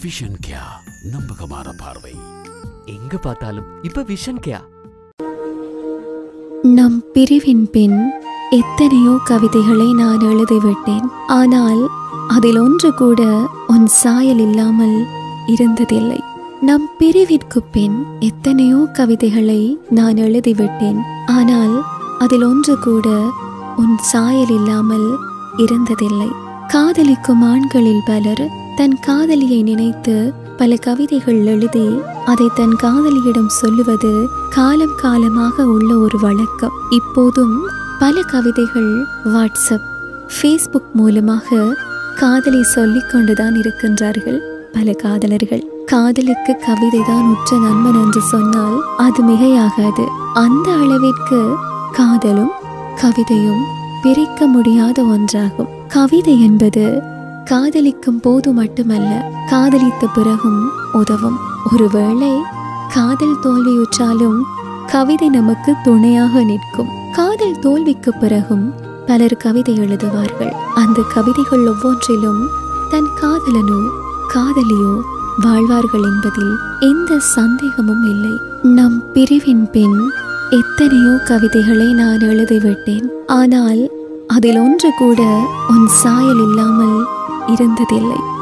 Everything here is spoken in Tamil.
விஷன் கியா நம்பகமான பார்வை எங்க பார்த்தாலும் இப்ப விஷன் கேயா நம் பிரிவின் பின் எத்தனையோ கவிதைகளை நான் எழுதிவிட்டேன் ஆனால் அதில் ஒன்று கூட உன் சாயல் இல்லாமல் இருந்ததில்லை நம் பிரிவிற்கு பின் எத்தனையோ கவிதைகளை நான் எழுதிவிட்டேன் ஆனால் அதில் ஒன்று கூட உன் சாயல் இல்லாமல் இருந்ததில்லை காதலிக்கும் ஆண்களில் பலர் தன் காதலியை நினைத்து பல கவிதைகள் எழுதி அதை தன் காதலியிடம் சொல்லுவது காலம் காலமாக உள்ள ஒரு வழக்கம் இப்போதும் பல கவிதைகள் வாட்ஸ்அப் ஃபேஸ்புக் மூலமாக காதலை சொல்லிக் கொண்டுதான் இருக்கின்றார்கள் பல காதலர்கள் காதலுக்கு கவிதை தான் உற்ற நண்பன் என்று சொன்னால் அது மிகையாகாது அந்த அளவிற்கு காதலும் கவிதையும் பிரிக்க முடியாத ஒன்றாகும் கவிதை என்பது காதலிக்கும் போது மட்டுமல்ல காதலித்த பிறகும் உதவும் ஒருவேளை காதல் தோல்வியுற்றாலும் கவிதை நமக்கு துணையாக நிற்கும் காதல் தோல்விக்கு பிறகும் பலர் கவிதை எழுதுவார்கள் அந்த கவிதைகள் ஒவ்வொன்றிலும் தன் காதலனோ காதலியோ வாழ்வார்கள் என்பதில் எந்த சந்தேகமும் இல்லை நம் பிரிவின் பின் எத்தனையோ கவிதைகளை நான் எழுதிவிட்டேன் ஆனால் அதில் ஒன்று கூட உன் சாயல் இல்லாமல் இருந்ததில்லை